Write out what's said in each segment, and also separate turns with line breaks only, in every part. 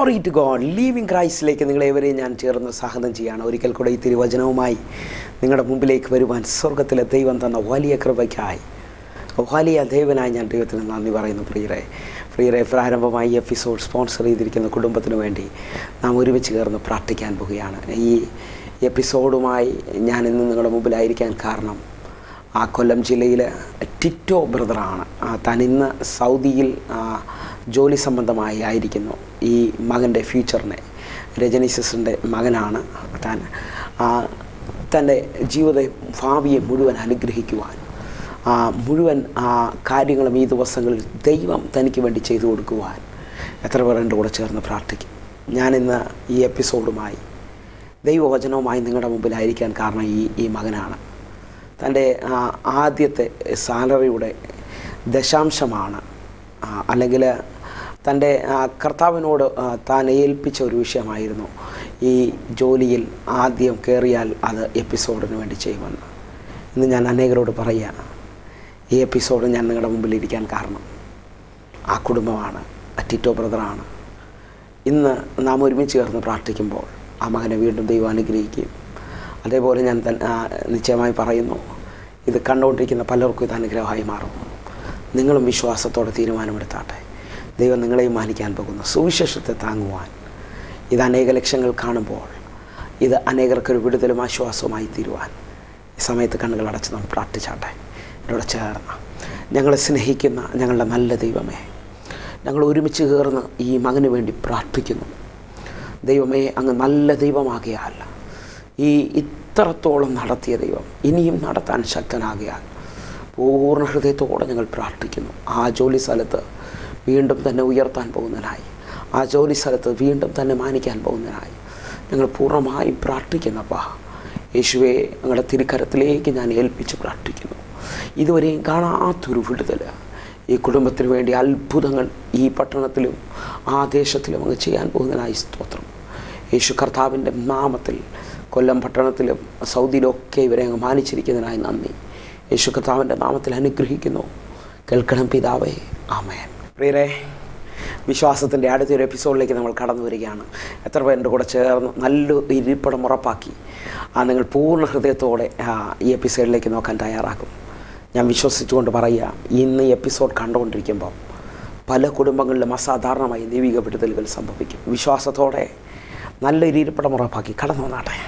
glory to God living ക്രൈസ്റ്റിലേക്ക് നിങ്ങളേവരെയും ഞാൻ ചേർന്ന് സ്വാഗതം ചെയ്യാണ് ഒരിക്കൽ കൂടെ ഈ തിരുവചനവുമായി നിങ്ങളുടെ മുമ്പിലേക്ക് വരുവാൻ സ്വർഗത്തിലെ ദൈവം തന്ന വലിയ കൃപയ്ക്കായി വലിയ ദൈവനായി ഞാൻ ദൈവത്തിന് നന്ദി പറയുന്നു പ്രിയരെ പ്രിയരെ പ്രാരംഭമായി ഈ എപ്പിസോഡ് സ്പോൺസർ ചെയ്തിരിക്കുന്ന കുടുംബത്തിന് വേണ്ടി നാം ഒരുമിച്ച് ചേർന്ന് പ്രാർത്ഥിക്കാൻ പോവുകയാണ് ഈ എപ്പിസോഡുമായി ഞാൻ ഇന്ന് നിങ്ങളുടെ മുമ്പിലായിരിക്കാൻ കാരണം ആ കൊല്ലം ജില്ലയിലെ ടിറ്റോ ബ്രദറാണ് ആ, താൻ ഇന്ന് സൗദിയിൽ ആ, ജോലി സംബന്ധമായി ആയിരിക്കുന്നു ഈ മകൻ്റെ ഫ്യൂച്ചറിനെ രജനി സിസ്റ്ററിൻ്റെ മകനാണ് താൻ ആ, തൻ്റെ ജീവിത ഭാവിയെ മുഴുവൻ അനുഗ്രഹിക്കുവാൻ ആ, മുഴുവൻ ആ, കാര്യങ്ങളും ഈ ദിവസങ്ങളിൽ ദൈവം തനിക്ക് വേണ്ടി ചെയ്തു കൊടുക്കുവാൻ എത്ര പേർ എൻ്റെ കൂടെ ചേർന്ന് പ്രാർത്ഥിക്കും ഞാനിന്ന് ഈ എപ്പിസോഡുമായി ദൈവവചനവുമായി നിങ്ങളുടെ മുമ്പിലായിരിക്കാൻ കാരണം ഈ ഈ മകനാണ് തൻ്റെ ആ, ആദ്യത്തെ സാലറിയുടെ ദശാംശമാണ് ആ, അല്ലെങ്കിൽ തൻ്റെ ആ, കർത്താവിനോട് ആ, താൻ ഏൽപ്പിച്ച ഒരു വിഷയമായിരുന്നു ഈ ജോലിയിൽ ആദ്യം കയറിയാൽ അത് എപ്പിസോഡിന് വേണ്ടി ചെയ്യുമെന്ന് ഇന്ന് ഞാൻ അനേകരോട് പറയുക ഈ എപ്പിസോഡ് ഞാൻ നിങ്ങളുടെ മുമ്പിൽ ഇരിക്കാൻ കാരണം ആ കുടുംബമാണ് ആ ടിറ്റോ ബ്രദറാണ് ഇന്ന് നാം ഒരുമിച്ച് ചേർന്ന് പ്രാർത്ഥിക്കുമ്പോൾ ആ മകനെ വീണ്ടും ദൈവം അനുഗ്രഹിക്കും അതേപോലെ ഞാൻ തൻ ആ, നിശ്ചയമായി പറയുന്നു ഇത് കണ്ടുകൊണ്ടിരിക്കുന്ന പലർക്കും ഇത് അനുഗ്രഹമായി മാറും നിങ്ങളും വിശ്വാസത്തോടെ തീരുമാനമെടുത്താട്ടെ ദൈവം നിങ്ങളെയും മാനിക്കാൻ പോകുന്നു സുവിശേഷത്തെ താങ്ങുവാൻ ഇത് അനേക ലക്ഷ്യങ്ങൾ കാണുമ്പോൾ ഇത് അനേകർക്കൊരു വിടുതലും ആശ്വാസവുമായി തീരുവാൻ ഈ സമയത്ത് കണ്ണുകൾ അടച്ച് നാം പ്രാർത്ഥിച്ചാട്ടെ എന്നോട് ചേർന്ന് ഞങ്ങളെ സ്നേഹിക്കുന്ന ഞങ്ങളുടെ നല്ല ദൈവമേ ഞങ്ങൾ ഒരുമിച്ച് ചേർന്ന് ഈ മകന് വേണ്ടി പ്രാർത്ഥിക്കുന്നു ദൈവമേ അങ്ങ് നല്ല ദൈവമാകിയാൽ ഈ ഇത്രത്തോളം നടത്തിയ ദൈവം ഇനിയും നടത്താൻ ശക്തനാകിയാൽ പൂർണ്ണ ഹൃദയത്തോടെ ഞങ്ങൾ പ്രാർത്ഥിക്കുന്നു ആ ജോലി സ്ഥലത്ത് വീണ്ടും തന്നെ ഉയർത്താൻ പോകുന്നതിനായി ആ ജോലി സ്ഥലത്ത് വീണ്ടും തന്നെ മാനിക്കാൻ പോകുന്നതിനായി ഞങ്ങൾ പൂർണ്ണമായും പ്രാർത്ഥിക്കുന്നപ്പാ യേശുവെ ഞങ്ങളുടെ തിരുക്കരത്തിലേക്ക് ഞാൻ ഏൽപ്പിച്ച് പ്രാർത്ഥിക്കുന്നു ഇതുവരെയും കാണാത്തൊരു വിടുതൽ ഈ കുടുംബത്തിന് വേണ്ടി അത്ഭുതങ്ങൾ ഈ പട്ടണത്തിലും ആ ദേശത്തിലും അങ്ങ് ചെയ്യാൻ പോകുന്നതിനായി സ്തോത്രം യേശു കർത്താവിൻ്റെ നാമത്തിൽ കൊല്ലം പട്ടണത്തിലും സൗദിയിലൊക്കെ ഇവരെ അങ്ങ് മാനിച്ചിരിക്കുന്നതിനായി നന്ദി യേശു കർത്താവിൻ്റെ നാമത്തിൽ അനുഗ്രഹിക്കുന്നു കേൾക്കണം പിതാവേ ആമേൻ പ്രിയരെ വിശ്വാസത്തിൻ്റെ അടുത്തൊരു എപ്പിസോഡിലേക്ക് നമ്മൾ കടന്നു വരികയാണ് എത്ര പേരുടെ കൂടെ ചേർന്ന് നല്ലൊരു ഇരിപ്പിടം ഉറപ്പാക്കി ആ നിങ്ങൾ പൂർണ്ണ ഹൃദയത്തോടെ ആ, ഈ എപ്പിസോഡിലേക്ക് നോക്കാൻ തയ്യാറാക്കും ഞാൻ വിശ്വസിച്ചുകൊണ്ട് പറയുക ഇന്ന് ഈ എപ്പിസോഡ് കണ്ടുകൊണ്ടിരിക്കുമ്പോൾ പല കുടുംബങ്ങളിലും അസാധാരണമായി ദൈവിക വിടുതലുകൾ സംഭവിക്കും വിശ്വാസത്തോടെ നല്ലൊരു ഇരിപ്പിടം ഉറപ്പാക്കി കടന്നു വന്നാട്ടെ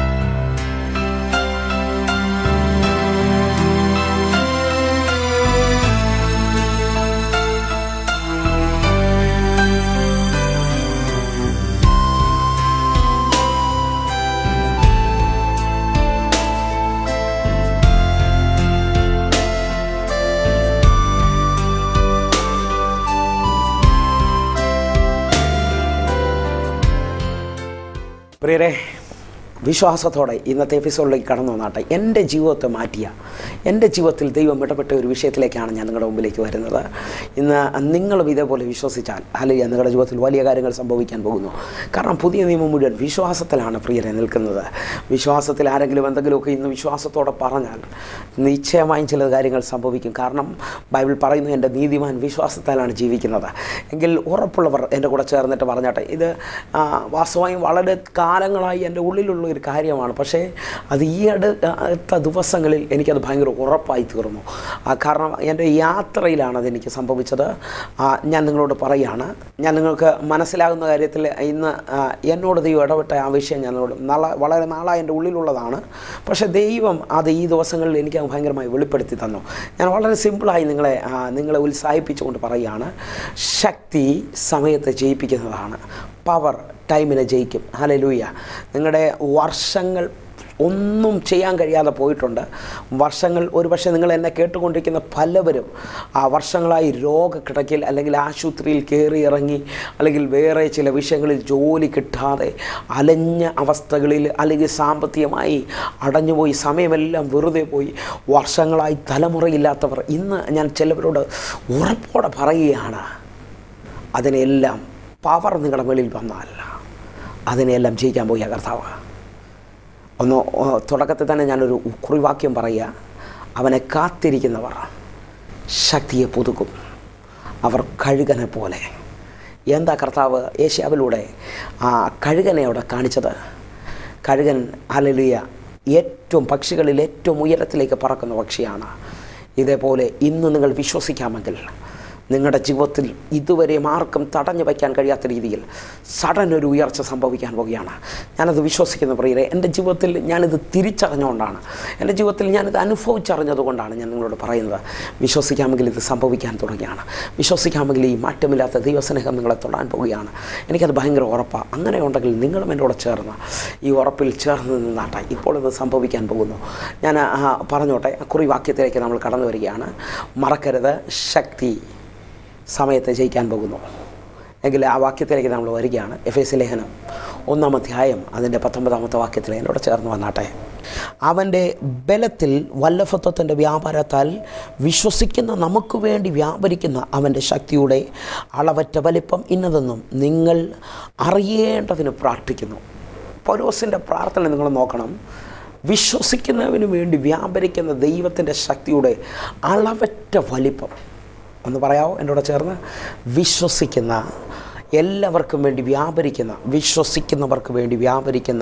പ്രിയരെ വിശ്വാസത്തോടെ ഇന്നത്തെ എപ്പിസോഡിലേക്ക് കടന്നു വന്നാട്ടെ എൻ്റെ ജീവിതത്തെ മാറ്റിയ എൻ്റെ ജീവിതത്തിൽ ദൈവം ഇടപെട്ട ഒരു വിഷയത്തിലേക്കാണ് ഞാൻ നിങ്ങളുടെ മുമ്പിലേക്ക് വരുന്നത് ഇന്ന് നിങ്ങളും ഇതേപോലെ വിശ്വസിച്ചാൽ അല്ലെങ്കിൽ നിങ്ങളുടെ ജീവിതത്തിൽ വലിയ കാര്യങ്ങൾ സംഭവിക്കാൻ പോകുന്നു കാരണം പുതിയ നിയമം മുഴുവൻ വിശ്വാസത്തിലാണ് പ്രിയരെ നിൽക്കുന്നത് വിശ്വാസത്തിൽ ആരെങ്കിലും എന്തെങ്കിലുമൊക്കെ ഇന്ന് വിശ്വാസത്തോടെ പറഞ്ഞാൽ നിശ്ചയമായും ചില കാര്യങ്ങൾ സംഭവിക്കും കാരണം ബൈബിൾ പറയുന്നു എൻ്റെ നീതിമാൻ വിശ്വാസത്താലാണ് ജീവിക്കുന്നത് എങ്കിൽ ഉറപ്പുള്ളവർ എൻ്റെ കൂടെ ചേർന്നിട്ട് പറഞ്ഞാട്ടെ ഇത് ആ, വാസ്തവമായും വളരെ കാലങ്ങളായി എൻ്റെ ഉള്ളിലുള്ള ഒരു കാര്യമാണ് പക്ഷേ അത് ഈ അടുത്ത ദിവസങ്ങളിൽ എനിക്കത് ഭയങ്കര ഉറപ്പായി തീർന്നു ആ, കാരണം എൻ്റെ യാത്രയിലാണ് അതെനിക്ക് സംഭവിച്ചത് ആ, ഞാൻ നിങ്ങളോട് പറയുകയാണ് ഞാൻ നിങ്ങൾക്ക് മനസ്സിലാകുന്ന കാര്യത്തിൽ ഇന്ന് ആ, എന്നോട് ദൈവം ഇടപെട്ട ആ വിഷയം ഞാൻ നിങ്ങളോട് നാളെ വളരെ നാളായി എൻ്റെ ഉള്ളിലുള്ളതാണ് പക്ഷേ ദൈവം അത് ഈ ദിവസങ്ങളിൽ എനിക്ക് അങ്ങ് ഭയങ്കരമായി വെളിപ്പെടുത്തി തന്നു ഞാൻ വളരെ സിമ്പിളായി നിങ്ങളെ ആ, നിങ്ങളെ ഉത്സാഹിപ്പിച്ചുകൊണ്ട് പറയുകയാണ് ശക്തി സമയത്തെ ജയിപ്പിക്കുന്നതാണ് പവർ ടൈമിനെ ജയിക്കും ഹലലൂയ നിങ്ങളുടെ വർഷങ്ങൾ ഒന്നും ചെയ്യാൻ കഴിയാതെ പോയിട്ടുണ്ട് വർഷങ്ങൾ ഒരുപക്ഷെ നിങ്ങൾ എന്നെ കേട്ടുകൊണ്ടിരിക്കുന്ന പലവരും ആ വർഷങ്ങളായി രോഗക്കിടക്കിൽ അല്ലെങ്കിൽ ആശുപത്രിയിൽ കയറി ഇറങ്ങി അല്ലെങ്കിൽ വേറെ ചില വിഷയങ്ങളിൽ ജോലി കിട്ടാതെ അലഞ്ഞ അവസ്ഥകളിൽ അല്ലെങ്കിൽ സാമ്പത്തികമായി അടഞ്ഞുപോയി സമയമെല്ലാം വെറുതെ പോയി വർഷങ്ങളായി തലമുറയില്ലാത്തവർ ഇന്ന് ഞാൻ ചിലവരോട് ഉറപ്പോടെ പറയുകയാണ് അതിനെല്ലാം പവർ നിങ്ങളുടെ മേളിൽ വന്നാൽ അതിനെല്ലാം ജയിക്കാൻ പോയ കർത്താവ് ഒന്ന് ഓ, തുടക്കത്തിൽ തന്നെ ഞാനൊരു കുറിവാക്യം പറയുക അവനെ കാത്തിരിക്കുന്നവർ ശക്തിയെ പുതുക്കും അവർ കഴുകനെ പോലെ എന്താ കർത്താവ് ഏഷ്യാവിലൂടെ ആ കഴുകനെ അവിടെ കാണിച്ചത് കഴുകൻ അലലിയ ഏറ്റവും പക്ഷികളിൽ ഏറ്റവും ഉയരത്തിലേക്ക് പറക്കുന്ന പക്ഷിയാണ് ഇതേപോലെ ഇന്ന് നിങ്ങൾ വിശ്വസിക്കാമെങ്കിൽ നിങ്ങളുടെ ജീവിതത്തിൽ ഇതുവരെയും ആർക്കും തടഞ്ഞു വയ്ക്കാൻ കഴിയാത്ത രീതിയിൽ സഡൻ ഒരു ഉയർച്ച സംഭവിക്കാൻ പോവുകയാണ് ഞാനത് വിശ്വസിക്കുന്ന പ്രിയരെ എൻ്റെ ജീവിതത്തിൽ ഞാനിത് തിരിച്ചറിഞ്ഞുകൊണ്ടാണ് എൻ്റെ ജീവിതത്തിൽ ഞാനിത് അനുഭവിച്ചറിഞ്ഞതുകൊണ്ടാണ് ഞാൻ നിങ്ങളോട് പറയുന്നത് വിശ്വസിക്കാമെങ്കിൽ ഇത് സംഭവിക്കാൻ തുടങ്ങിയാണ് വിശ്വസിക്കാമെങ്കിൽ ഈ മാറ്റമില്ലാത്ത ദൈവസ്നേഹം നിങ്ങളെ തൊടാൻ പോവുകയാണ് എനിക്കത് ഭയങ്കര ഉറപ്പാണ് അങ്ങനെ ഉണ്ടെങ്കിൽ നിങ്ങളും എൻ്റെ കൂടെ ചേർന്ന് ഈ ഉറപ്പിൽ ചേർന്ന് നിന്നാട്ടെ ഇപ്പോൾ ഇത് സംഭവിക്കാൻ പോകുന്നു ഞാൻ ആ, പറഞ്ഞോട്ടെ കുറി വാക്യത്തിലേക്ക് നമ്മൾ കടന്നു വരികയാണ് മറക്കരുത് ശക്തി സമയത്തെ ജയിക്കാൻ പോകുന്നു എങ്കിൽ ആ വാക്യത്തിലേക്ക് നമ്മൾ വരികയാണ് എഫ് എസ് ലേഖനം ഒന്നാം അധ്യായം അതിൻ്റെ പത്തൊമ്പതാമത്തെ വാക്യത്തിൽ എന്നോട് ചേർന്ന് വന്നാട്ടെ അവൻ്റെ ബലത്തിൽ വല്ലഭത്വത്തിൻ്റെ വ്യാപാരത്താൽ വിശ്വസിക്കുന്ന നമുക്ക് വേണ്ടി വ്യാപരിക്കുന്ന അവൻ്റെ ശക്തിയുടെ അളവറ്റ വലിപ്പം ഇന്നതെന്നും നിങ്ങൾ അറിയേണ്ടതിന് പ്രാർത്ഥിക്കുന്നു പൗലോസിൻ്റെ പ്രാർത്ഥന നിങ്ങൾ നോക്കണം വിശ്വസിക്കുന്നവന് വേണ്ടി വ്യാപരിക്കുന്ന ദൈവത്തിൻ്റെ ശക്തിയുടെ അളവറ്റ വലിപ്പം ഒന്ന് പറയാമോ എന്നോട് ചേർന്ന് വിശ്വസിക്കുന്ന എല്ലാവർക്കും വേണ്ടി വ്യാപരിക്കുന്ന വിശ്വസിക്കുന്നവർക്ക് വേണ്ടി വ്യാപരിക്കുന്ന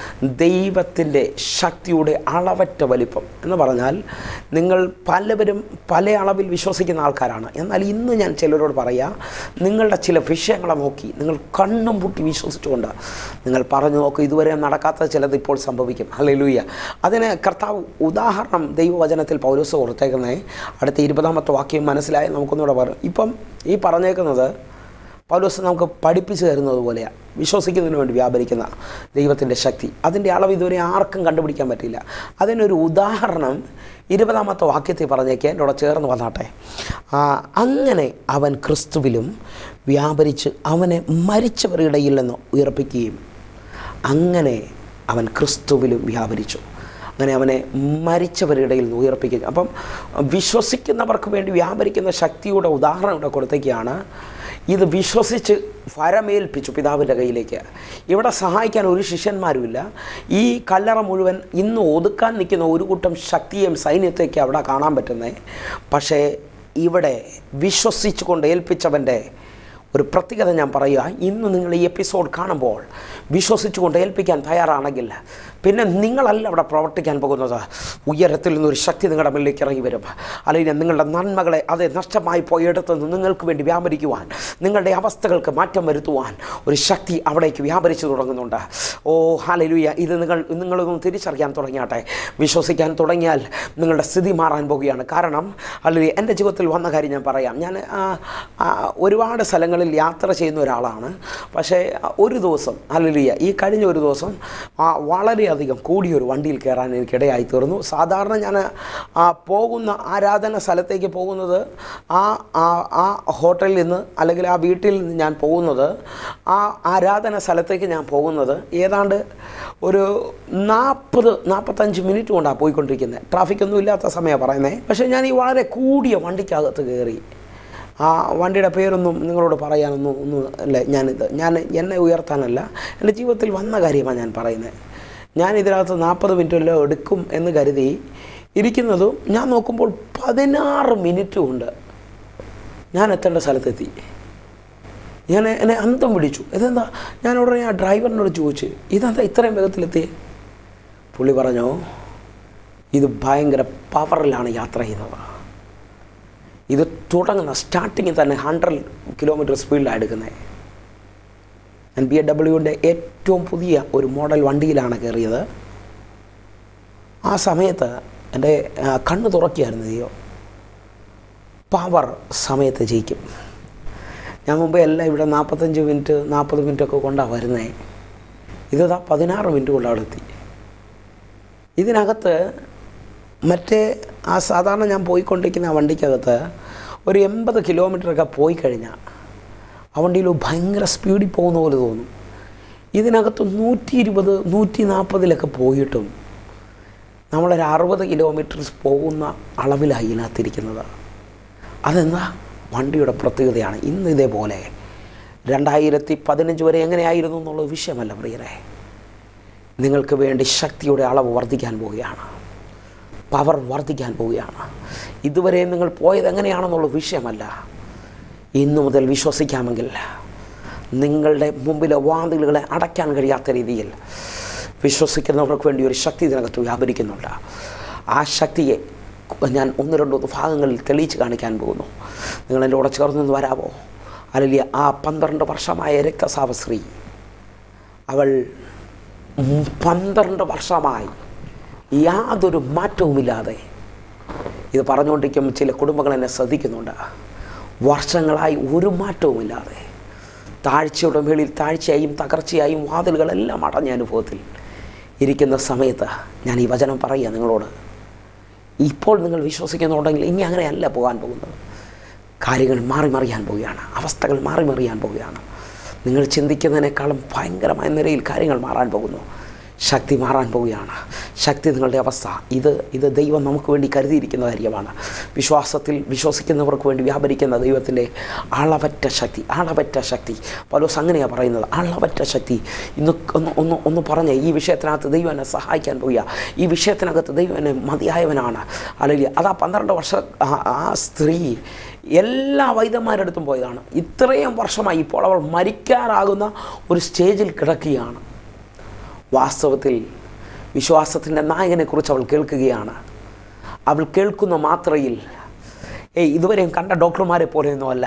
ദൈവത്തിൻ്റെ ശക്തിയുടെ അളവറ്റ വലിപ്പം എന്ന് പറഞ്ഞാൽ നിങ്ങൾ പലവരും പല അളവിൽ വിശ്വസിക്കുന്ന ആൾക്കാരാണ് എന്നാൽ ഇന്ന് ഞാൻ ചിലരോട് പറയാം നിങ്ങളുടെ ചില വിഷയങ്ങളെ നോക്കി നിങ്ങൾ കണ്ണും പൂട്ടി വിശ്വസിച്ചുകൊണ്ട് നിങ്ങൾ പറഞ്ഞു നോക്കൂ ഇതുവരെ നടക്കാത്ത ചിലത് ഇപ്പോൾ സംഭവിക്കും ഹല്ലേലൂയ അതിന് കർത്താവ് ഉദാഹരണം ദൈവവചനത്തിൽ പൗലോസ് കൊടുത്തേക്കുന്നേ അടുത്ത ഇരുപതാമത്തെ വാക്യം മനസ്സിലായി നമുക്കൊന്നുകൂടെ പറയും ഇപ്പം ഈ പറഞ്ഞേക്കുന്നത് പൗലോസ് നമുക്ക് പഠിപ്പിച്ചു തരുന്നത് പോലെയാണ് വിശ്വസിക്കുന്നതിന് വേണ്ടി വ്യാപരിക്കുന്ന ദൈവത്തിൻ്റെ ശക്തി അതിൻ്റെ അളവ് ഇതുവരെ ആർക്കും കണ്ടുപിടിക്കാൻ പറ്റില്ല അതിനൊരു ഉദാഹരണം ഇരുപതാമത്തെ വാക്യത്തിൽ പറഞ്ഞേക്ക് എന്നോട് ചേർന്ന് വന്നാട്ടെ ആ, അങ്ങനെ അവൻ ക്രിസ്തുവിലും വ്യാപരിച്ച് അവനെ മരിച്ചവരുടെ ഇടയിൽ നിന്ന് ഉയർപ്പിക്കുകയും അങ്ങനെ അവൻ ക്രിസ്തുവിലും വ്യാപരിച്ചു അങ്ങനെ അവനെ മരിച്ചവരുടെ ഇടയിൽ നിന്ന് ഉയർപ്പിക്കുക അപ്പം വിശ്വസിക്കുന്നവർക്ക് വേണ്ടി വ്യാപരിക്കുന്ന ശക്തിയുടെ ഉദാഹരണം ഇവിടെ കൊടുത്തേക്കാണ് ഇത് വിശ്വസിച്ച് ഫരമേൽപ്പിച്ചു പിതാവിൻ്റെ കയ്യിലേക്ക് ഇവിടെ സഹായിക്കാൻ ഒരു ശിഷ്യന്മാരുമില്ല ഈ കല്ലറ മുഴുവൻ ഇന്ന് ഒതുക്കാൻ നിൽക്കുന്ന ഒരു കൂട്ടം ശക്തിയും സൈന്യത്തേക്ക് അവിടെ കാണാൻ പറ്റുന്നേ പക്ഷേ ഇവിടെ വിശ്വസിച്ചുകൊണ്ട് ഏൽപ്പിച്ചവൻ്റെ ഒരു പ്രത്യേകത ഞാൻ പറയുക ഇന്ന് നിങ്ങൾ ഈ എപ്പിസോഡ് കാണുമ്പോൾ വിശ്വസിച്ചുകൊണ്ട് ഏൽപ്പിക്കാൻ തയ്യാറാണെങ്കിൽ പിന്നെ നിങ്ങളല്ല അവിടെ പ്രവർത്തിക്കാൻ പോകുന്നത് ഉയരത്തിൽ നിന്നൊരു ശക്തി നിങ്ങളുടെ മുന്നിലേക്ക് ഇറങ്ങി വരും അല്ലെങ്കിൽ നിങ്ങളുടെ നന്മകളെ അത് നഷ്ടമായി പോയിടത്ത് നിന്ന് നിങ്ങൾക്ക് വേണ്ടി വ്യാപരിക്കുവാൻ നിങ്ങളുടെ അവസ്ഥകൾക്ക് മാറ്റം വരുത്തുവാൻ ഒരു ശക്തി അവിടേക്ക് വ്യാപരിച്ചു തുടങ്ങുന്നുണ്ട് ഓ ഹാലലുയ ഇത് നിങ്ങൾ നിങ്ങളൊന്ന് തിരിച്ചറിയാൻ തുടങ്ങിയാട്ടെ വിശ്വസിക്കാൻ തുടങ്ങിയാൽ നിങ്ങളുടെ സ്ഥിതി മാറാൻ പോവുകയാണ് കാരണം അല്ലെങ്കിൽ എൻ്റെ ജീവിതത്തിൽ വന്ന കാര്യം ഞാൻ പറയാം ഞാൻ ആ, ആ, ഒരുപാട് സ്ഥലങ്ങളിൽ യാത്ര ചെയ്യുന്ന ഒരാളാണ് പക്ഷേ ഒരു ദിവസം അല്ലലിയ ഈ കഴിഞ്ഞ ഒരു ദിവസം ആ, വളരെയധികം കൂടിയൊരു വണ്ടിയിൽ കയറാൻ എനിക്കിടയായി തീർന്നു സാധാരണ ഞാൻ ആ പോകുന്ന ആരാധന സ്ഥലത്തേക്ക് പോകുന്നത് ആ ആ- ആ ഹോട്ടലിൽ നിന്ന് അല്ലെങ്കിൽ ആ വീട്ടിൽ നിന്ന് ഞാൻ പോകുന്നത് ആ ആരാധന സ്ഥലത്തേക്ക് ഞാൻ പോകുന്നത് ഏതാണ്ട് ഒരു നാൽപ്പത് നാൽപ്പത്തഞ്ച് മിനിറ്റ് കൊണ്ടാണ് പോയിക്കൊണ്ടിരിക്കുന്നത് ട്രാഫിക് ഒന്നും ഇല്ലാത്ത സമയമാണ് പറയുന്നത് പക്ഷേ ഞാൻ ഈ വളരെ കൂടിയ വണ്ടിക്കകത്ത് കയറി ആ വണ്ടിയുടെ പേരൊന്നും നിങ്ങളോട് പറയാനൊന്നും ഒന്നും അല്ല ഞാനിത് ഞാൻ എന്നെ ഉയർത്താനല്ല എൻ്റെ ജീവിതത്തിൽ വന്ന കാര്യമാണ് ഞാൻ പറയുന്നത് ഞാൻ ഇതിനകത്ത് നാൽപ്പത് മിനിറ്റല്ലോ എടുക്കും എന്ന് കരുതി ഇരിക്കുന്നതും ഞാൻ നോക്കുമ്പോൾ പതിനാറ് മിനിറ്റ് കൊണ്ട് ഞാൻ എത്തേണ്ട സ്ഥലത്തെത്തി ഞാൻ എന്നെ അന്തം പിടിച്ചു ഇതെന്താ ഞാൻ ഉടനെ ആ ഡ്രൈവറിനോട് ചോദിച്ചു ഇതെന്താ ഇത്രയും വേഗത്തിലെത്തി പുള്ളി പറഞ്ഞു ഇത് ഭയങ്കര പവറിലാണ് യാത്ര ചെയ്യുന്നത് ഇത് തുടങ്ങുന്ന സ്റ്റാർട്ടിങ്ങിൽ തന്നെ ഹൺഡ്രഡ് കിലോമീറ്റർ സ്പീഡിലാണ് എടുക്കുന്നത് ഞാൻ ബി എ ഡബ്ല്യുവിൻ്റെ ഏറ്റവും പുതിയ ഒരു മോഡൽ വണ്ടിയിലാണ് കയറിയത് ആ സമയത്ത് എൻ്റെ ആ, കണ്ണ് തുറക്കിയായിരുന്നു ദൈവം പവർ സമയത്ത് ജയിക്കും ഞാൻ മുമ്പേ എല്ലാം ഇവിടെ നാൽപ്പത്തഞ്ച് മിനിറ്റ് നാൽപ്പത് മിനിറ്റ് ഒക്കെ കൊണ്ടാണ് വരുന്നത് ഇതാ പതിനാറ് മിനിറ്റ് കൊണ്ട് അവിടെ എത്തി ഇതിനകത്ത് മറ്റേ ആ സാധാരണ ഞാൻ പോയിക്കൊണ്ടിരിക്കുന്ന ആ വണ്ടിക്കകത്ത് ഒരു എൺപത് കിലോമീറ്ററൊക്കെ പോയി കഴിഞ്ഞാൽ ആ വണ്ടിയിൽ ഭയങ്കര സ്പീഡിൽ പോകുന്ന പോലെ തോന്നും ഇതിനകത്ത് നൂറ്റി ഇരുപത് നൂറ്റി നാൽപ്പതിലൊക്കെ പോയിട്ടും നമ്മളൊരു അറുപത് കിലോമീറ്റർ പോകുന്ന അളവിലാണ് ഇതിനകത്തിരിക്കുന്നത് അതെന്താ വണ്ടിയുടെ പ്രത്യേകതയാണ് ഇന്ന് ഇതേപോലെ രണ്ടായിരത്തി പതിനഞ്ച് വരെ എങ്ങനെയായിരുന്നു എന്നുള്ള വിഷയമല്ല പ്രിയരെ നിങ്ങൾക്ക് വേണ്ടി ശക്തിയുടെ അളവ് വർദ്ധിക്കാൻ പോവുകയാണ് പവർ വർദ്ധിക്കാൻ പോവുകയാണ് ഇതുവരെ നിങ്ങൾ പോയത് എങ്ങനെയാണെന്നുള്ള വിഷയമല്ല ഇന്നു മുതൽ വിശ്വസിക്കാമെങ്കിൽ നിങ്ങളുടെ മുമ്പിലെ വാതിലുകളെ അടയ്ക്കാൻ കഴിയാത്ത രീതിയിൽ വിശ്വസിക്കുന്നവർക്ക് വേണ്ടി ഒരു ശക്തി ഇതിനകത്ത് വ്യാപരിക്കുന്നുണ്ട് ആ ശക്തിയെ ഞാൻ ഒന്ന് രണ്ടോ ഭാഗങ്ങളിൽ തെളിയിച്ച് കാണിക്കാൻ പോകുന്നു നിങ്ങൾ എൻ്റെ കൂടെ ചേർന്ന് വരാമോ അല്ലെങ്കിൽ ആ പന്ത്രണ്ട് വർഷമായ രക്തസാവ സ്ത്രീ അവൾ ഉം പന്ത്രണ്ട് വർഷമായി യാതൊരു മാറ്റവുമില്ലാതെ ഇത് പറഞ്ഞുകൊണ്ടിരിക്കുമ്പോൾ ചില കുടുംബങ്ങൾ എന്നെ ശ്രദ്ധിക്കുന്നുണ്ട് വർഷങ്ങളായി ഒരു മാറ്റവുമില്ലാതെ താഴ്ചയുടെ മേളിൽ താഴ്ചയായും തകർച്ചയായും വാതിലുകളെല്ലാം അടഞ്ഞ അനുഭവത്തിൽ ഇരിക്കുന്ന സമയത്ത് ഞാൻ ഈ വചനം പറയുക നിങ്ങളോട് ഇപ്പോൾ നിങ്ങൾ വിശ്വസിക്കുന്നുണ്ടെങ്കിൽ ഇനി അങ്ങനെയല്ല പോകാൻ പോകുന്നത് കാര്യങ്ങൾ മാറി മറിയാൻ പോവുകയാണ് അവസ്ഥകൾ മാറി മറിയാൻ പോവുകയാണ് നിങ്ങൾ ചിന്തിക്കുന്നതിനേക്കാളും ഭയങ്കരമായ നിലയിൽ കാര്യങ്ങൾ മാറാൻ പോകുന്നു ശക്തി മാറാൻ പോവുകയാണ് ശക്തി നിങ്ങളുടെ അവസ്ഥ ഇത് ഇത് ദൈവം നമുക്ക് വേണ്ടി കരുതിയിരിക്കുന്ന കാര്യമാണ് വിശ്വാസത്തിൽ വിശ്വസിക്കുന്നവർക്ക് വേണ്ടി വ്യാപരിക്കുന്ന ദൈവത്തിൻ്റെ അളവറ്റ ശക്തി അളവറ്റ ശക്തി പലോസ് അങ്ങനെയാണ് പറയുന്നത് അളവറ്റ ശക്തി ഇന്ന് ഒന്ന് ഒന്ന് ഒന്ന് പറഞ്ഞ് ഈ വിഷയത്തിനകത്ത് ദൈവം എന്നെ സഹായിക്കാൻ പോവുക ഈ വിഷയത്തിനകത്ത് ദൈവം എന്നെ മതിയായവനാണ് അല്ലെങ്കിൽ അതാ പന്ത്രണ്ട് വർഷ ആ- ആ സ്ത്രീ എല്ലാ വൈദ്യന്മാരുടെ അടുത്തും പോയതാണ് ഇത്രയും വർഷമായി ഇപ്പോൾ അവൾ മരിക്കാറാകുന്ന ഒരു സ്റ്റേജിൽ കിടക്കുകയാണ് വാസ്തവത്തിൽ വിശ്വാസത്തിൻ്റെ നായകനെക്കുറിച്ച് അവൾ കേൾക്കുകയാണ് അവൾ കേൾക്കുന്ന മാത്രയിൽ ഏയ് ഇതുവരെയും കണ്ട ഡോക്ടർമാരെ പോലെയൊന്നുമല്ല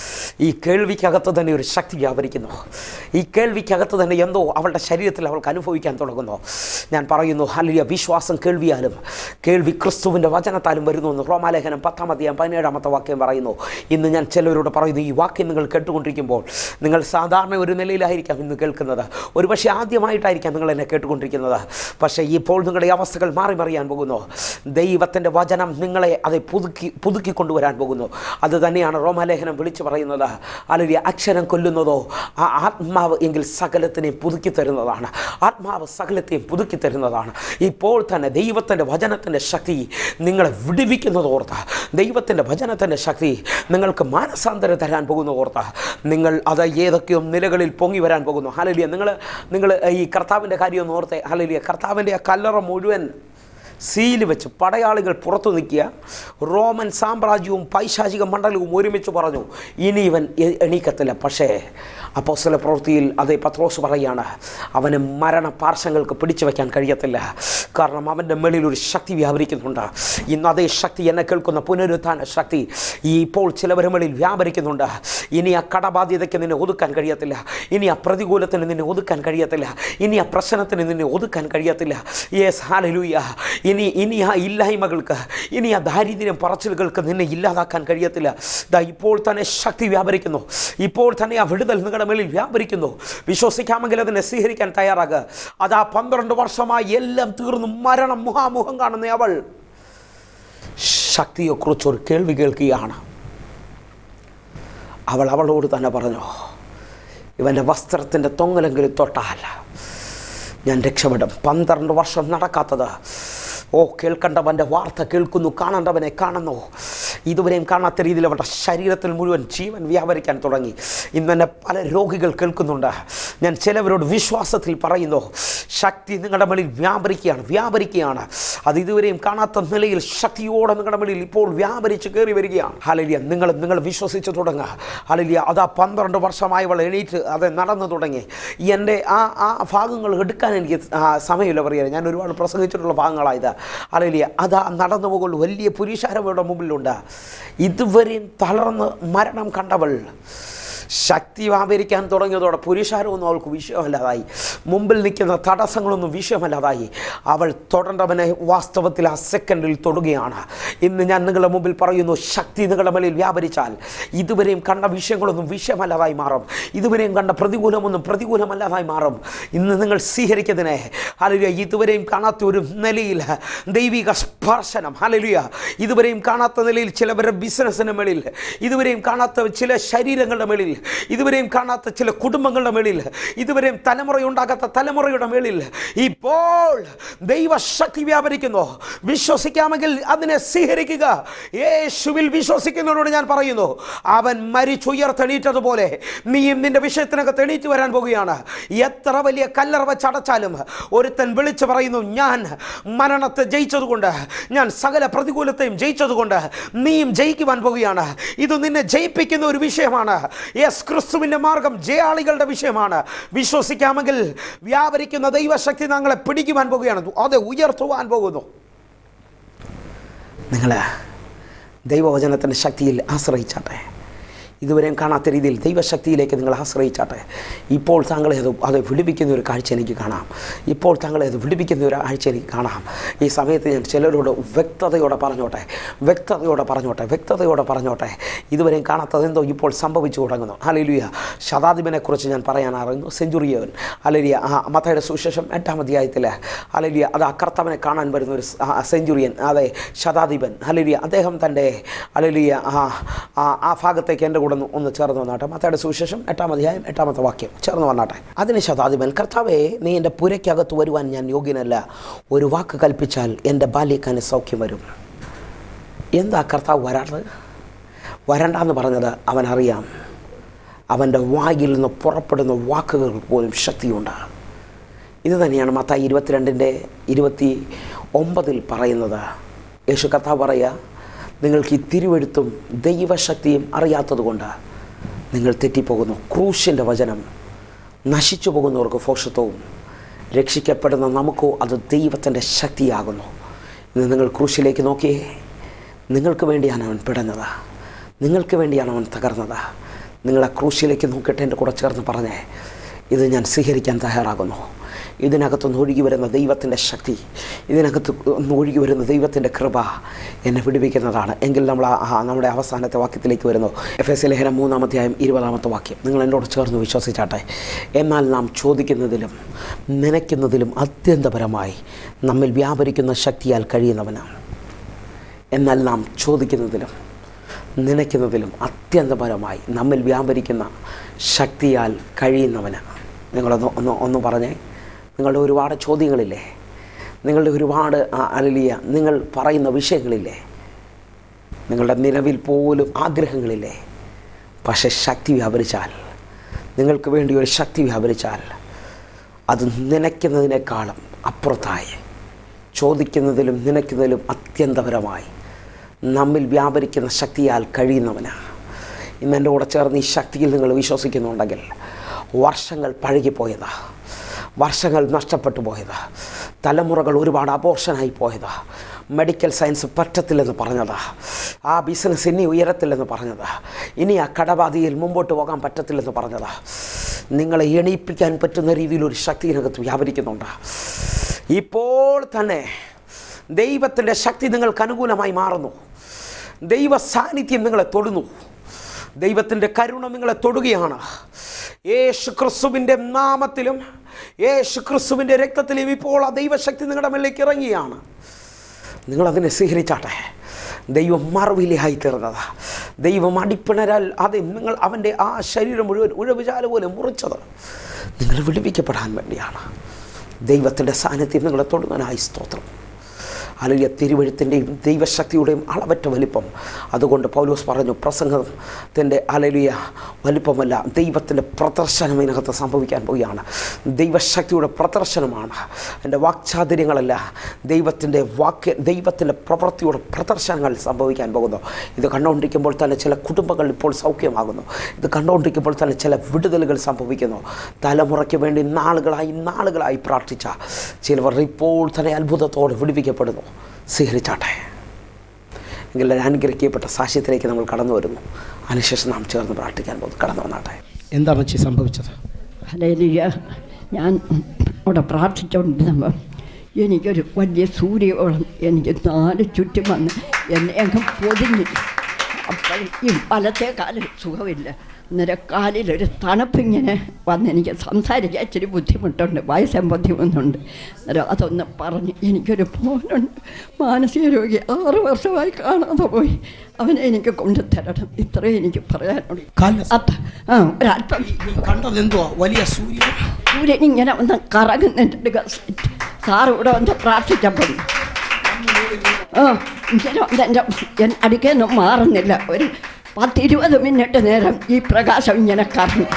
ഈ കേൾവിക്കകത്ത് തന്നെ ഒരു ശക്തി വ്യാപരിക്കുന്നു ഈ കേൾവിക്കകത്ത് തന്നെ എന്തോ അവളുടെ ശരീരത്തിൽ അവൾക്ക് അനുഭവിക്കാൻ തുടങ്ങുന്നു ഞാൻ പറയുന്നു ഹലിയ വിശ്വാസം കേൾവിയാലും കേൾവി ക്രിസ്തുവിൻ്റെ വചനത്താലും വരുന്നു എന്ന് റോമാലേഖനം പത്താം അധ്യായം പതിനേഴാമത്തെ വാക്യം പറയുന്നു ഇന്ന് ഞാൻ ചിലവരോട് പറയുന്നു ഈ വാക്യം നിങ്ങൾ കേട്ടുകൊണ്ടിരിക്കുമ്പോൾ നിങ്ങൾ സാധാരണ ഒരു നിലയിലായിരിക്കാം ഇന്ന് കേൾക്കുന്നത് ഒരുപക്ഷെ ആദ്യമായിട്ടായിരിക്കാം നിങ്ങൾ എന്നെ കേട്ടുകൊണ്ടിരിക്കുന്നത് പക്ഷേ ഇപ്പോൾ നിങ്ങളുടെ ഈ അവസ്ഥകൾ മാറി മറിയാൻ പോകുന്നു ദൈവത്തിൻ്റെ വചനം നിങ്ങളെ അത് പുതുക്കി പുതുക്കി കൊണ്ടുവരാൻ പോകുന്നു അത് തന്നെയാണ് റോമാലേഖനം വിളിച്ചു പറയുന്നത് അല്ലെങ്കിൽ അക്ഷരം കൊല്ലുന്നതോ ആ ആത്മാവ് എങ്കിൽ സകലത്തിനെയും പുതുക്കി തരുന്നതാണ് ആത്മാവ് സകലത്തെയും പുതുക്കി തരുന്നതാണ് ഇപ്പോൾ തന്നെ ദൈവത്തിൻ്റെ വചനത്തിൻ്റെ ശക്തി നിങ്ങളെ വിടുവിക്കുന്നത് ഓർത്ത ദൈവത്തിൻ്റെ വചനത്തിൻ്റെ ശക്തി നിങ്ങൾക്ക് മാനസാന്തരം തരാൻ പോകുന്ന ഓർത്ത നിങ്ങൾ അത് ഏതൊക്കെയോ നിലകളിൽ പൊങ്ങി വരാൻ പോകുന്നു ഹലലിയ നിങ്ങൾ നിങ്ങൾ ഈ കർത്താവിൻ്റെ കാര്യം ഒന്ന് ഓർത്തെ ഹലലിയ കർത്താവിൻ്റെ ആ കല്ലറ മുഴുവൻ സീല് വെച്ച് പടയാളികൾ പുറത്തു നിൽക്കുക റോമൻ സാമ്രാജ്യവും പൈശാചിക മണ്ഡലവും ഒരുമിച്ച് പറഞ്ഞു ഇനി ഇവൻ എ- എണീക്കത്തില്ല പക്ഷേ അപ്പോസ്തല പ്രവൃത്തിയിൽ അതേ പത്രോസ് പറയുകയാണ് അവന് മരണ പാർശ്വങ്ങൾക്ക് പിടിച്ചു വയ്ക്കാൻ കഴിയത്തില്ല കാരണം അവൻ്റെ മേളിൽ ഒരു ശക്തി വ്യാപരിക്കുന്നുണ്ട് ഇന്ന് അതേ ശക്തി എന്നെ കേൾക്കുന്ന പുനരുത്ഥാന ശക്തി ഈ ഇപ്പോൾ ചിലവരുടെ മേളിൽ വ്യാപരിക്കുന്നുണ്ട് ഇനി ആ കടബാധ്യതയ്ക്ക് നിന്നെ ഒതുക്കാൻ കഴിയത്തില്ല ഇനി ആ പ്രതികൂലത്തിന് നിന്നെ ഒതുക്കാൻ കഴിയത്തില്ല ഇനി ആ പ്രശ്നത്തിന് നിന്നെ ഒതുക്കാൻ കഴിയത്തില്ല യേസ് ഹാലലൂയ ഇനി ഇനി ആ ഇല്ലായ്മകൾക്ക് ഇനി ആ ദാരിദ്ര്യം പറച്ചിലുകൾക്ക് നിന്നെ ഇല്ലാതാക്കാൻ കഴിയത്തില്ല ദാ ഇപ്പോൾ തന്നെ ശക്തി വ്യാപരിക്കുന്നു ഇപ്പോൾ തന്നെ ആ വിടുതൽ നിങ്ങളുടെ മേളിൽ വ്യാപരിക്കുന്നു വിശ്വസിക്കാമെങ്കിൽ അതിനെ സ്വീകരിക്കാൻ തയ്യാറാകുക അതാ പന്ത്രണ്ട് വർഷമായി എല്ലാം തീർന്നു മരണം മുഖാമുഖം കാണുന്ന അവൾ ശക്തിയെക്കുറിച്ച് ഒരു കേൾവി കേൾക്കുകയാണ് അവൾ അവളോട് തന്നെ പറഞ്ഞു ഇവൻ്റെ വസ്ത്രത്തിൻ്റെ തൊങ്ങലെങ്കിലും തൊട്ടാൽ ഞാൻ രക്ഷപ്പെടും പന്ത്രണ്ട് വർഷം നടക്കാത്തത് ഓ കേൾക്കേണ്ടവൻ്റെ വാർത്ത കേൾക്കുന്നു കാണേണ്ടവനെ കാണുന്നു ഇതുവരെയും കാണാത്ത രീതിയിൽ അവരുടെ ശരീരത്തിൽ മുഴുവൻ ജീവൻ വ്യാപരിക്കാൻ തുടങ്ങി ഇന്ന് തന്നെ പല രോഗികൾ കേൾക്കുന്നുണ്ട് ഞാൻ ചിലവരോട് വിശ്വാസത്തിൽ പറയുന്നു ശക്തി നിങ്ങളുടെ മേളിൽ വ്യാപരിക്കുകയാണ് വ്യാപരിക്കുകയാണ് അത് ഇതുവരെയും കാണാത്ത നിലയിൽ ശക്തിയോടെ നിങ്ങളുടെ മേളിൽ ഇപ്പോൾ വ്യാപരിച്ച് കയറി വരികയാണ് ഹലലിയ നിങ്ങൾ നിങ്ങൾ വിശ്വസിച്ച് തുടങ്ങുക ഹലലിയ അതാ പന്ത്രണ്ട് വർഷമായി അവൾ എണീറ്റ് അത് നടന്നു തുടങ്ങി എൻ്റെ ആ ആ ഭാഗങ്ങൾ എടുക്കാൻ എനിക്ക് ആ, സമയമില്ല പറയാൻ ഞാൻ ഒരുപാട് പ്രസംഗിച്ചിട്ടുള്ള ഭാഗങ്ങളായത് ഹലലിയ അതാ നടന്നു പോകുള്ളൂ വലിയ പുരുഷാരവയുടെ മുമ്പിലുണ്ട് ഇതുവരെയും തളർന്ന് മരണം കണ്ടവൾ ശക്തി വ്യാപരിക്കാൻ തുടങ്ങിയതോടെ പുരുഷാരമൊന്നും അവൾക്ക് വിഷയമല്ലാതായി മുമ്പിൽ നിൽക്കുന്ന തടസ്സങ്ങളൊന്നും വിഷയമല്ലാതായി അവൾ തൊടേണ്ടവനെ വാസ്തവത്തിൽ ആ സെക്കൻഡിൽ തൊടുകയാണ് ഇന്ന് ഞാൻ നിങ്ങളുടെ മുമ്പിൽ പറയുന്നു ശക്തി നിങ്ങളുടെ മേലിൽ വ്യാപരിച്ചാൽ ഇതുവരെയും കണ്ട വിഷയങ്ങളൊന്നും വിഷയമല്ലാതായി മാറും ഇതുവരെയും കണ്ട പ്രതികൂലമൊന്നും പ്രതികൂലമല്ലാതായി മാറും ഇന്ന് നിങ്ങൾ സ്വീകരിക്കുന്നതിനെ ഹലലുയ ഇതുവരെയും കാണാത്ത ഒരു നിലയിൽ ദൈവിക സ്പർശനം ഹലലുയ ഇതുവരെയും കാണാത്ത നിലയിൽ ചിലവരുടെ ബിസിനസ്സിന് മേളിൽ ഇതുവരെയും കാണാത്ത ചില ശരീരങ്ങളുടെ മേളിൽ ഇതുവരെയും കാണാത്ത ചില കുടുംബങ്ങളുടെ മേളിൽ ഇതുവരെയും തലമുറയുണ്ടാകാത്ത തലമുറയുടെ മേളിൽ ഇപ്പോൾ ദൈവശക്തി വ്യാപരിക്കുന്നു വിശ്വസിക്കാമെങ്കിൽ അതിനെ സ്വീകരിക്കുക യേശുവിൽ വിശ്വസിക്കുന്നവരോട് ഞാൻ പറയുന്നു അവൻ മരിച്ചുയർത്തെണീറ്റതുപോലെ നീയും നിന്റെ വിഷയത്തിനകത്ത് എണീറ്റ് വരാൻ പോകുകയാണ് എത്ര വലിയ കല്ലറ വെച്ചടച്ചാലും ഒരുത്തൻ വിളിച്ചു പറയുന്നു ഞാൻ മരണത്തെ ജയിച്ചതുകൊണ്ട് ഞാൻ സകല പ്രതികൂലത്തെയും ജയിച്ചതുകൊണ്ട് നീയും ജയിക്കുവാൻ പോകുകയാണ് ഇത് നിന്നെ ജയിപ്പിക്കുന്ന ഒരു വിഷയമാണ് യെസ് യേസ് ക്രിസ്തുവിൻ്റെ മാർഗം ജയാളികളുടെ വിഷയമാണ് വിശ്വസിക്കാമെങ്കിൽ വ്യാപരിക്കുന്ന ദൈവശക്തി ഞങ്ങളെ പിടിക്കുവാൻ പോകുകയാണ് അത് ഉയർത്തുവാൻ പോകുന്നു നിങ്ങൾ ദൈവവചനത്തിൻ്റെ ശക്തിയിൽ ആശ്രയിച്ചാട്ടെ ഇതുവരെയും കാണാത്ത രീതിയിൽ ദൈവശക്തിയിലേക്ക് നിങ്ങൾ ആശ്രയിച്ചാട്ടെ ഇപ്പോൾ താങ്കളെ അത് അത് വിളിപ്പിക്കുന്ന ഒരു കാഴ്ച എനിക്ക് കാണാം ഇപ്പോൾ താങ്കളെ അത് വിളിപ്പിക്കുന്ന ഒരു കാഴ്ച എനിക്ക് കാണാം ഈ സമയത്ത് ഞാൻ ചിലരോട് വ്യക്തതയോടെ പറഞ്ഞോട്ടെ വ്യക്തതയോടെ പറഞ്ഞോട്ടെ വ്യക്തതയോടെ പറഞ്ഞോട്ടെ ഇതുവരെയും കാണാത്തതെന്തോ ഇപ്പോൾ സംഭവിച്ചു തുടങ്ങുന്നു അലലിയ ശതാധിപനെക്കുറിച്ച് ഞാൻ പറയാൻ അറിയുന്നു സെഞ്ചുറിയവൻ അലലിയ ആ മത്തയുടെ സുവിശേഷം എട്ടാം അധ്യായത്തിൽ അലലിയ അത് ആ കർത്താവിനെ കാണാൻ വരുന്ന ഒരു സ- ആ സെഞ്ചുറിയൻ അതെ ശതാധിപൻ അലലിയ അദ്ദേഹം തൻ്റെ അലലിയ ആ ആ- ആ ഭാഗത്തേക്ക് എൻ്റെ കൂടെ ഒന്ന് ഒന്ന് ചേർന്ന് വന്നാട്ടെ മത്തയുടെ സുവിശേഷം എട്ടാം അധ്യായം എട്ടാമത്തെ വാക്യം ചേർന്ന് വന്നാട്ടെ അതിന് ശതാധിപൻ കർത്താവേ നീ എൻ്റെ പുരയ്ക്കകത്ത് വരുവാൻ ഞാൻ യോഗ്യനല്ല ഒരു വാക്ക് കൽപ്പിച്ചാൽ എൻ്റെ ബാല്യക്കാന് സൗഖ്യം വരും എന്താ കർത്താവ് വരാത്തത് വരണ്ടെന്ന് പറഞ്ഞത് അവനറിയാം അവൻ്റെ വായിൽ നിന്ന് പുറപ്പെടുന്ന വാക്കുകൾ പോലും ശക്തിയുണ്ട് ഇത് തന്നെയാണ് മത്തായി ഇരുപത്തിരണ്ടിൻ്റെ ഇരുപത്തി ഒമ്പതിൽ പറയുന്നത് യേശു കഥ പറയുക നിങ്ങൾക്ക് ഈ തിരുവെഴുത്തും ദൈവശക്തിയും അറിയാത്തതുകൊണ്ട് നിങ്ങൾ തെറ്റിപ്പോകുന്നു ക്രൂശിൻ്റെ വചനം നശിച്ചു പോകുന്നവർക്ക് ഫോഷത്വവും രക്ഷിക്കപ്പെടുന്ന നമുക്കോ അത് ദൈവത്തിൻ്റെ ശക്തിയാകുന്നു ഇന്ന് നിങ്ങൾ ക്രൂശിലേക്ക് നോക്കിയേ നിങ്ങൾക്ക് വേണ്ടിയാണ് അവൻ പിടഞ്ഞത് നിങ്ങൾക്ക് വേണ്ടിയാണ് അവൻ തകർന്നത് നിങ്ങൾ ആ ക്രൂശിലേക്ക് നോക്കിയിട്ട് എൻ്റെ കൂടെ ചേർന്ന് പറഞ്ഞേ ഇത് ഞാൻ സ്വീകരിക്കാൻ തയ്യാറാകുന്നു ഇതിനകത്തുനിന്ന് ഒഴുകി വരുന്ന ദൈവത്തിൻ്റെ ശക്തി ഇതിനകത്ത് നിന്ന് ഒഴുകി വരുന്ന ദൈവത്തിൻ്റെ കൃപ എന്നെ വിടുവിക്കുന്നതാണ് എങ്കിൽ നമ്മൾ ആ- ആ നമ്മുടെ അവസാനത്തെ വാക്യത്തിലേക്ക് വരുന്നു എഫ് എസ് ലേഖനം മൂന്നാമധ്യായം ഇരുപതാമത്തെ വാക്യം നിങ്ങൾ എന്നോട് ചേർന്ന് വിശ്വസിച്ചാട്ടെ എന്നാൽ നാം ചോദിക്കുന്നതിലും നനയ്ക്കുന്നതിലും അത്യന്തപരമായി നമ്മിൽ വ്യാപരിക്കുന്ന ശക്തിയാൽ കഴിയുന്നവനാണ് എന്നാൽ നാം ചോദിക്കുന്നതിലും നനയ്ക്കുന്നതിലും അത്യന്തപരമായി നമ്മിൽ വ്യാപരിക്കുന്ന ശക്തിയാൽ കഴിയുന്നവന് നിങ്ങളൊന്ന് ഒന്ന് ഒന്ന് പറഞ്ഞേ നിങ്ങളുടെ ഒരുപാട് ചോദ്യങ്ങളില്ലേ നിങ്ങളുടെ ഒരുപാട് ആ, അലലിയ നിങ്ങൾ പറയുന്ന വിഷയങ്ങളില്ലേ നിങ്ങളുടെ നിലവിൽ പോലും ആഗ്രഹങ്ങളില്ലേ പക്ഷെ ശക്തി വ്യാപരിച്ചാൽ നിങ്ങൾക്ക് വേണ്ടി ഒരു ശക്തി വ്യാപരിച്ചാൽ അത് നനയ്ക്കുന്നതിനേക്കാളും അപ്പുറത്തായി ചോദിക്കുന്നതിലും നനയ്ക്കുന്നതിലും അത്യന്തപരമായി നമ്മിൽ വ്യാപരിക്കുന്ന ശക്തിയാൽ കഴിയുന്നവന് ഇന്ന് എൻ്റെ കൂടെ ചേർന്ന് ഈ ശക്തിയിൽ നിങ്ങൾ വിശ്വസിക്കുന്നുണ്ടെങ്കിൽ വർഷങ്ങൾ പഴകിപ്പോയതാ വർഷങ്ങൾ നഷ്ടപ്പെട്ടു പോയതാ തലമുറകൾ ഒരുപാട് അപോർഷനായി പോയതാ മെഡിക്കൽ സയൻസ് പറ്റത്തില്ലെന്ന് പറഞ്ഞതാ ആ ബിസിനസ് ഇനി ഉയരത്തില്ലെന്ന് പറഞ്ഞതാ ഇനി ആ കടബാധിയിൽ മുമ്പോട്ട് പോകാൻ പറ്റത്തില്ലെന്ന് പറഞ്ഞതാ നിങ്ങളെ എണീപ്പിക്കാൻ പറ്റുന്ന രീതിയിൽ ഒരു ശക്തി ഇതിനകത്ത് വ്യാപരിക്കുന്നുണ്ട് ഇപ്പോൾ തന്നെ ദൈവത്തിൻ്റെ ശക്തി നിങ്ങൾക്ക് അനുകൂലമായി മാറുന്നു ദൈവ സാന്നിധ്യം നിങ്ങളെ തൊടുന്നു ദൈവത്തിൻ്റെ കരുണ നിങ്ങളെ തൊടുകയാണ് യേശു ക്രിസ്തുവിൻ്റെ നാമത്തിലും യേശു ക്രിസ്തുവിൻ്റെ രക്തത്തിലും ഇപ്പോൾ ആ ദൈവശക്തി നിങ്ങളുടെ മേലേക്ക് ഇറങ്ങിയാണ് നിങ്ങളതിനെ സ്വീകരിച്ചാട്ടെ ദൈവം മറുവിലയായി തീർന്നത് ദൈവം അടിപ്പിണരാൽ അത് നിങ്ങൾ അവൻ്റെ ആ ശരീരം മുഴുവൻ ഉഴവുചാല പോലെ മുറിച്ചത് നിങ്ങൾ വിടുവിക്കപ്പെടാൻ വേണ്ടിയാണ് ദൈവത്തിൻ്റെ സാന്നിധ്യം നിങ്ങളെ തൊടുന്നതിനായി സ്തോത്രം അലലിയ തിരുവഴുത്തിൻ്റെയും ദൈവശക്തിയുടെയും അളവറ്റ വലിപ്പം അതുകൊണ്ട് പൗലോസ് പറഞ്ഞു പ്രസംഗത്തിൻ്റെ അലലിയ വലിപ്പമല്ല ദൈവത്തിൻ്റെ പ്രദർശനം ഇതിനകത്ത് സംഭവിക്കാൻ പോവുകയാണ് ദൈവശക്തിയുടെ പ്രദർശനമാണ് എൻ്റെ വാക്ചാതുര്യങ്ങളല്ല ദൈവത്തിൻ്റെ വാക്യ ദൈവത്തിൻ്റെ പ്രവൃത്തിയുടെ പ്രദർശനങ്ങൾ സംഭവിക്കാൻ പോകുന്നു ഇത് കണ്ടുകൊണ്ടിരിക്കുമ്പോൾ തന്നെ ചില കുടുംബങ്ങൾ ഇപ്പോൾ സൗഖ്യമാകുന്നു ഇത് കണ്ടുകൊണ്ടിരിക്കുമ്പോൾ തന്നെ ചില വിടുതലുകൾ സംഭവിക്കുന്നു തലമുറയ്ക്ക് വേണ്ടി നാളുകളായി നാളുകളായി പ്രാർത്ഥിച്ച ചിലവർ ഇപ്പോൾ തന്നെ അത്ഭുതത്തോടെ വിടുവിക്കപ്പെടുന്നു സ്വീകരിച്ചാട്ടെ എങ്കിൽ അനുഗ്രഹിക്കപ്പെട്ട സാക്ഷ്യത്തിലേക്ക് നമ്മൾ കടന്നു വരുന്നു അതിനുശേഷം നാം ചേർന്ന് പ്രാർത്ഥിക്കാൻ പോകുന്നു കടന്നു വന്നാട്ടെ എന്താ മച്ചി സംഭവിച്ചത്
ഹലേലിയ ഞാൻ അവിടെ പ്രാർത്ഥിച്ചുകൊണ്ടിരുന്നപ്പോൾ എനിക്കൊരു വലിയ സൂര്യോളം എനിക്ക് നാല് ചുറ്റും വന്ന് എന്നെ അങ്ങ് പൊതിഞ്ഞു അപ്പോൾ ഈ വലത്തെ കാലിൽ സുഖമില്ല അന്നേരം കാലിലൊരു തണുപ്പിങ്ങനെ വന്ന് എനിക്ക് സംസാരിക്കാൻ ഇച്ചിരി ബുദ്ധിമുട്ടുണ്ട് വയസ്സം ബുദ്ധിമുട്ടുണ്ട് അന്നേരം അതൊന്ന് പറഞ്ഞ് എനിക്കൊരു മോനുണ്ട് മാനസിക രോഗി ആറ് വർഷമായി കാണാതെ പോയി അവനെ എനിക്ക് കൊണ്ടുതരണം ഇത്രയും എനിക്ക് പറയാനുള്ളൂ
കാലിന്
അത്ത ആ ഒരല്പം
കണ്ടത് എന്തുവാ വലിയ സൂര്യൻ
സൂര്യൻ ഇങ്ങനെ ഒന്ന് കറങ്ങുന്നുണ്ട് സാറ് ഇവിടെ വന്ന് പ്രാർത്ഥിച്ചപ്പോൾ ആ ഇങ്ങനെ വന്ന് എൻ്റെ എൻ അടുക്കൊന്നും മാറുന്നില്ല ഒരു പത്തിരുപത് മിനിറ്റ് നേരം ഈ പ്രകാശം ഇങ്ങനെ കറങ്ങി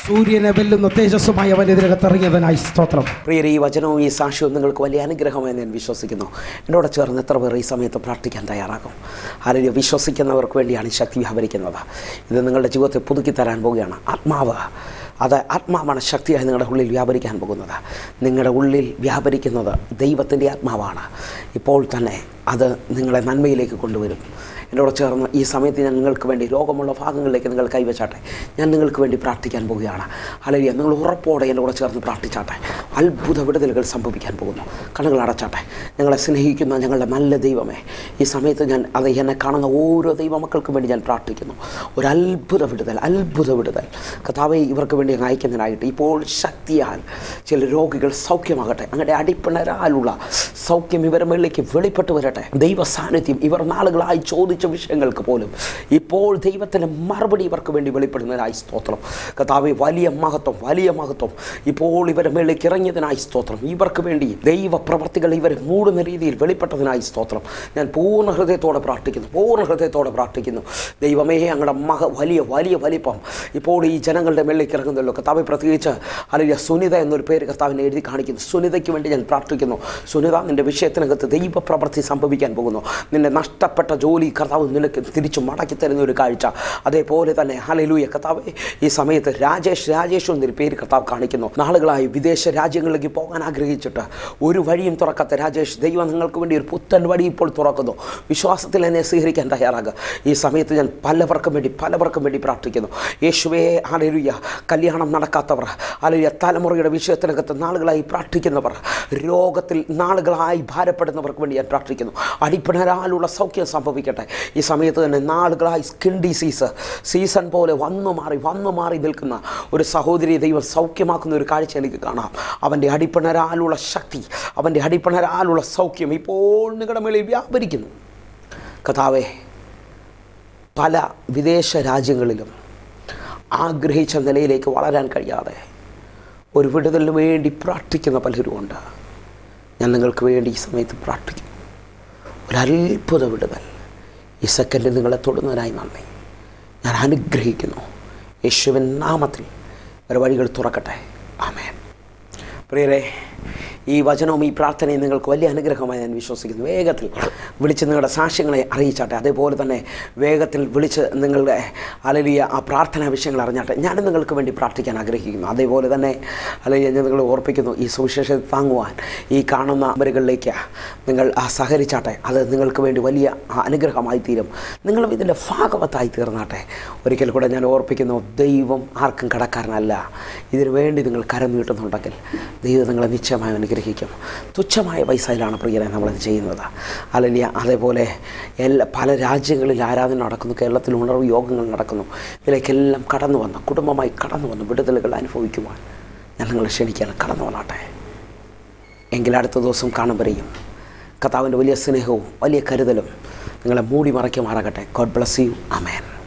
സൂര്യനെ വെല്ലുന്ന തേജസ്സുമായി അവൻ ഇതിനകത്തിറങ്ങിയവനായി സ്തോത്രം
പ്രിയരെ ഈ വചനവും ഈ സാക്ഷ്യവും നിങ്ങൾക്ക് വലിയ അനുഗ്രഹമായി ഞാൻ വിശ്വസിക്കുന്നു എന്നോട് ചേർന്ന് എത്ര പേർ ഈ സമയത്ത് പ്രാർത്ഥിക്കാൻ തയ്യാറാകും ആരെങ്കിലും വിശ്വസിക്കുന്നവർക്ക് വേണ്ടിയാണ് ഈ ശക്തി വ്യാപരിക്കുന്നത് ഇത് നിങ്ങളുടെ ജീവിതത്തെ പുതുക്കി തരാൻ പോവുകയാണ് ആത്മാവ് അത് ആത്മാവാണ് ശക്തിയായി നിങ്ങളുടെ ഉള്ളിൽ വ്യാപരിക്കാൻ പോകുന്നത് നിങ്ങളുടെ ഉള്ളിൽ വ്യാപരിക്കുന്നത് ദൈവത്തിൻ്റെ ആത്മാവാണ് ഇപ്പോൾ തന്നെ അത് നിങ്ങളെ നന്മയിലേക്ക് കൊണ്ടുവരും എന്നോട് ചേർന്ന് ഈ സമയത്ത് ഞാൻ നിങ്ങൾക്ക് വേണ്ടി രോഗമുള്ള ഭാഗങ്ങളിലേക്ക് നിങ്ങൾ കൈവച്ചാട്ടെ ഞാൻ നിങ്ങൾക്ക് വേണ്ടി പ്രാർത്ഥിക്കാൻ പോവുകയാണ് അല്ലെങ്കിൽ നിങ്ങൾ ഉറപ്പോടെ എന്നോട് ചേർന്ന് പ്രാർത്ഥിച്ചാട്ടെ അത്ഭുത വിടുതലുകൾ സംഭവിക്കാൻ പോകുന്നു കണ്ണുകൾ അടച്ചാട്ടെ ഞങ്ങളെ സ്നേഹിക്കുന്ന ഞങ്ങളുടെ നല്ല ദൈവമേ ഈ സമയത്ത് ഞാൻ അത് എന്നെ കാണുന്ന ഓരോ ദൈവമക്കൾക്കും വേണ്ടി ഞാൻ പ്രാർത്ഥിക്കുന്നു ഒരു അത്ഭുത വിടുതൽ അത്ഭുത വിടുതൽ കഥാവെ ഇവർക്ക് വേണ്ടി അങ്ങ് അയക്കുന്നതിനായിട്ട് ഇപ്പോൾ ശക്തിയാൽ ചില രോഗികൾ സൗഖ്യമാകട്ടെ അങ്ങനെ അടിപ്പിണരാലുള്ള സൗഖ്യം ഇവരുടെ മുകളിലേക്ക് വെളിപ്പെട്ട് വരട്ടെ ദൈവ സാന്നിധ്യം ഇവർ നാളുകളായി ചോദിച്ച വിഷയങ്ങൾക്ക് പോലും ഇപ്പോൾ ദൈവത്തിൻ്റെ മറുപടി ഇവർക്ക് വേണ്ടി വെളിപ്പെടുന്നതിനായി സ്തോത്രം കഥാവെ വലിയ മഹത്വം വലിയ മഹത്വം ഇപ്പോൾ ഇവരുടെ മേളിലേക്ക് ഇറങ്ങിയതിനായി സ്തോത്രം ഇവർക്ക് വേണ്ടി ദൈവ പ്രവർത്തികൾ ഇവരെ മൂടുന്ന രീതിയിൽ വെളിപ്പെട്ടതിനായി സ്തോത്രം ഞാൻ പൂർണ്ണ ഹൃദയത്തോടെ പ്രാർത്ഥിക്കുന്നു പൂർണ്ണ ഹൃദയത്തോടെ പ്രാർത്ഥിക്കുന്നു ദൈവമേ അങ്ങയുടെ മഹ വലിയ വലിയ വലിപ്പം ഇപ്പോൾ ഈ ജനങ്ങളുടെ മേളിലേക്ക് ഇറങ്ങുന്നല്ലോ കർത്താവ് പ്രത്യേകിച്ച് അല്ലെങ്കിൽ സുനിത എന്നൊരു പേര് കർത്താവിനെ എഴുതി കാണിക്കുന്നു സുനിതയ്ക്ക് വേണ്ടി ഞാൻ പ്രാർത്ഥിക്കുന്നു സുനിത നിൻ്റെ വിഷയത്തിനകത്ത് ദൈവപ്രവൃത്തി സംഭവിക്കാൻ പോകുന്നു നിന്റെ നഷ്ടപ്പെട്ട ജോലി കർത്താവ് നിനക്ക് തിരിച്ചു മടക്കി തരുന്ന ഒരു കാഴ്ച അതേപോലെ തന്നെ ഹലലൂയ കർത്താവ് ഈ സമയത്ത് രാജേഷ് രാജേഷ് എന്നൊരു പേര് കർത്താവ് കാണിക്കുന്നു നാളുകളായി വിദേശ രാജ്യങ്ങളിലേക്ക് പോകാൻ ആഗ്രഹിച്ചിട്ട് ഒരു വഴിയും തുറക്കാത്ത രാജേഷ് ദൈവം നിങ്ങൾക്ക് വേണ്ടി ഒരു പുത്തൻ വഴി ഇപ്പോൾ തുറക്കുന്നു വിശ്വാസത്തിൽ എന്നെ സ്വീകരിക്കാൻ തയ്യാറാകുക ഈ സമയത്ത് ഞാൻ പലവർക്കും വേണ്ടി പലവർക്കും വേണ്ടി പ്രാർത്ഥിക്കുന്നു യേശുവേ ഹലലുയ കല്യാണം നടക്കാത്തവർ അല്ലെങ്കിൽ തലമുറയുടെ വിഷയത്തിനകത്ത് നാളുകളായി പ്രാർത്ഥിക്കുന്നവർ രോഗത്തിൽ നാളുകളായി ഭാരപ്പെടുന്നവർക്ക് വേണ്ടി ഞാൻ പ്രാർത്ഥിക്കുന്നു അടിപ്പിണരാലുള്ള സൗഖ്യം സംഭവിക്കട്ടെ ഈ സമയത്ത് തന്നെ നാളുകളായി സ്കിൻ ഡിസീസ് സീസൺ പോലെ വന്നു മാറി വന്നു മാറി നിൽക്കുന്ന ഒരു സഹോദരി ദൈവം സൗഖ്യമാക്കുന്ന ഒരു കാഴ്ച എനിക്ക് കാണാം അവൻ്റെ അടിപ്പിണരാലുള്ള ശക്തി അവൻ്റെ അടിപ്പിണരാലുള്ള സൗഖ്യം ഇപ്പോൾ നിങ്ങളുടെ മേളിൽ വ്യാപരിക്കുന്നു കഥാവേ പല വിദേശ രാജ്യങ്ങളിലും ആഗ്രഹിച്ച നിലയിലേക്ക് വളരാൻ കഴിയാതെ ഒരു വിടുതലിന് വേണ്ടി പ്രാർത്ഥിക്കുന്ന പലരുമുണ്ട് ഞാൻ നിങ്ങൾക്ക് വേണ്ടി ഈ സമയത്ത് പ്രാർത്ഥിക്കും ഒരു അത്ഭുത വിടുതൽ ഈ സെക്കൻഡിൽ നിങ്ങളെ തൊടുന്നതിനായി നന്ദി ഞാൻ അനുഗ്രഹിക്കുന്നു യേശുവിൻ നാമത്തിൽ ഒരു വഴികൾ തുറക്കട്ടെ ആമേൻ പ്രിയരെ ഈ വചനവും ഈ പ്രാർത്ഥനയും നിങ്ങൾക്ക് വലിയ അനുഗ്രഹമായി ഞാൻ വിശ്വസിക്കുന്നു വേഗത്തിൽ വിളിച്ച് നിങ്ങളുടെ സാക്ഷ്യങ്ങളെ അറിയിച്ചാട്ടെ അതേപോലെ തന്നെ വേഗത്തിൽ വിളിച്ച് നിങ്ങളുടെ അലലിയ ആ പ്രാർത്ഥനാ വിഷയങ്ങൾ അറിഞ്ഞാട്ടെ ഞാനും നിങ്ങൾക്ക് വേണ്ടി പ്രാർത്ഥിക്കാൻ ആഗ്രഹിക്കുന്നു അതേപോലെ തന്നെ അല്ലെങ്കിൽ ഞാൻ നിങ്ങൾ ഓർപ്പിക്കുന്നു ഈ സുവിശേഷത്തെ താങ്ങുവാൻ ഈ കാണുന്ന നമ്പറുകളിലേക്ക് നിങ്ങൾ ആ സഹകരിച്ചാട്ടെ അത് നിങ്ങൾക്ക് വേണ്ടി വലിയ ആ അനുഗ്രഹമായി തീരും നിങ്ങളും ഇതിൻ്റെ ഭാഗവത്തായി തീർന്നാട്ടെ ഒരിക്കൽ കൂടെ ഞാൻ ഓർപ്പിക്കുന്നു ദൈവം ആർക്കും കടക്കാരനല്ല ഇതിനു വേണ്ടി നിങ്ങൾ കരം നീട്ടുന്നുണ്ടെങ്കിൽ ദൈവം നിങ്ങളെ നിശ്ചയമായി അനുഗ്രഹിക്കും തുച്ഛമായ പൈസയിലാണ് പ്രിയരെ നമ്മളത് ചെയ്യുന്നത് അല്ലെങ്കിൽ അതേപോലെ എല്ലാ പല രാജ്യങ്ങളിൽ ആരാധന നടക്കുന്നു കേരളത്തിൽ ഉണർവ് യോഗങ്ങൾ നടക്കുന്നു ഇതിലേക്കെല്ലാം കടന്നു വന്ന് കുടുംബമായി കടന്നു വന്ന് വിടുതലുകൾ അനുഭവിക്കുവാൻ ഞാൻ നിങ്ങളെ ക്ഷണിക്കുകയാണ് കടന്നു വന്നാട്ടെ എങ്കിൽ അടുത്ത ദിവസം കാണുമ്പോഴേയും കർത്താവിൻ്റെ വലിയ സ്നേഹവും വലിയ കരുതലും നിങ്ങളെ മൂടി മറയ്ക്കുമാറാകട്ടെ ഗോഡ് ബ്ലസ് യു അമേൻ